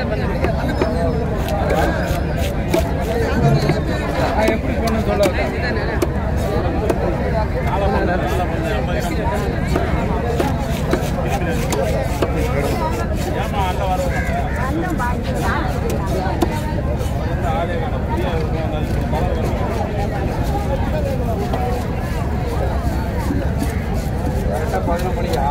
எப்படி பண்ண சொல்ல கரெக்டாக பதினொன்று மணிக்கா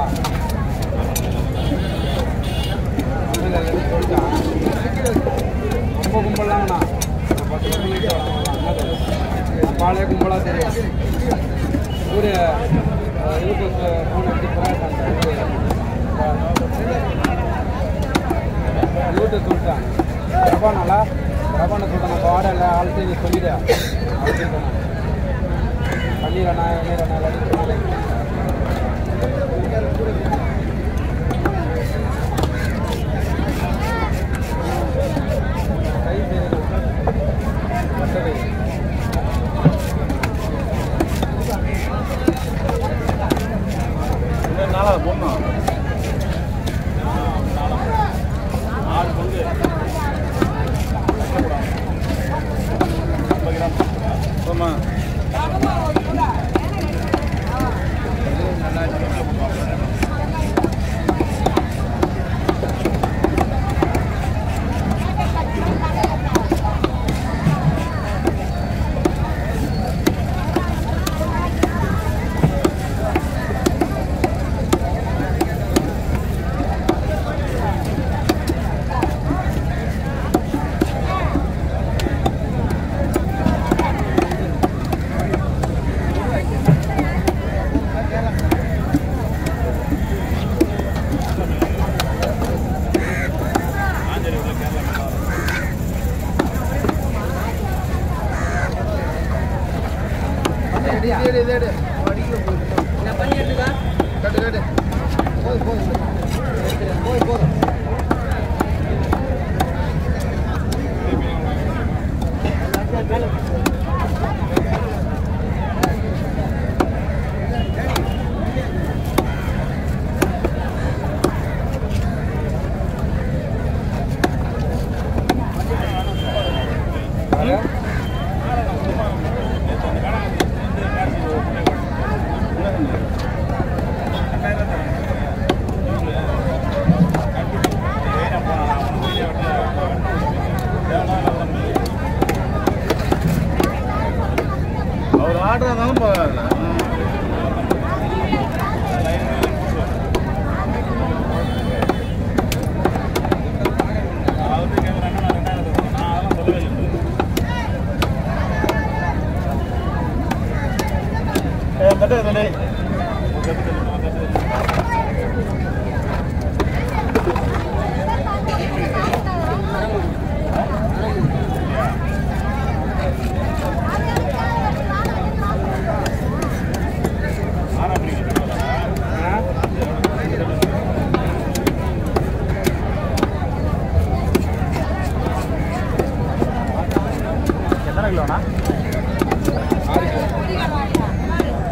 இல்ல, இல்ல, இல்ல, சொல்லிட்டான். ரொம்ப கும்பலாங்கண்ணா ஒரு பத்து மணிக்கு வரலாம் பாலே கும்பலாக தெரியும் ஒரு இதுக்கு ஃபோன் எடுத்து யூடியூப் சொல்லிட்டான் ரபானால ரபானை சொல்லிட்டேன் நம்ம ஆட இல்லை ஆள்கிட்ட நீ சொல்லிடு அப்படின்னு பண்ணிடுறேண்ணா பண்ணிடுறேண்ணா எல்லாத்தையும் சொல்லிடுறேன் கை செய்யுது. வட்டது. நாலாவது பொண்ணு ஆறு பங்கு ஆமா யாரு? அவர் ஆடுறதாலும் பரவாயில்ல தட்டு தட்டு எத்தனை கிலோண்ணா ஆறு கிலோ.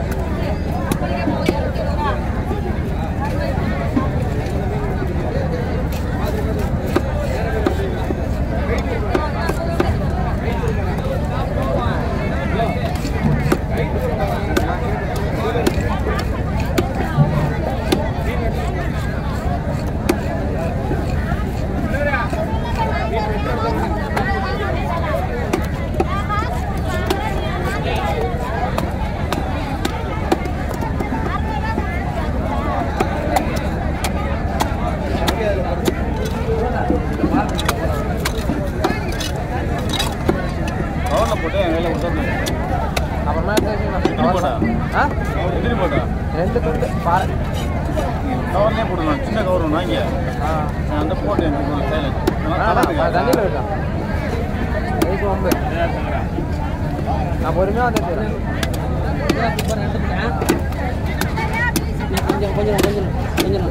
கவரில் போட்டு என் கையில் கொடுத்துருந்தேன் அப்புறமா எத்தனை போட்டா ஆ எத்தனை போட்டா ரெண்டு துண்டு பாரு கவர்லேயே போட்டுருந்தேன் சின்ன கவர் வாங்கி ஆ நான் அந்த போட்டு எனக்கு கையில் தண்ணியில் விட்டான் எதுக்கு வம்பு நான் பொறுமையாக வந்து கொஞ்சம் கொஞ்சம் கொஞ்சம் கொஞ்சம்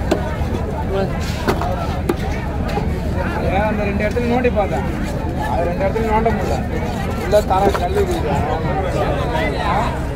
ஏன் அந்த ரெண்டு இடத்துல நோண்டி பார்த்தேன் அது ரெண்டு இடத்துல நோண்ட முடியல உள்ள தர கல் இருக்குது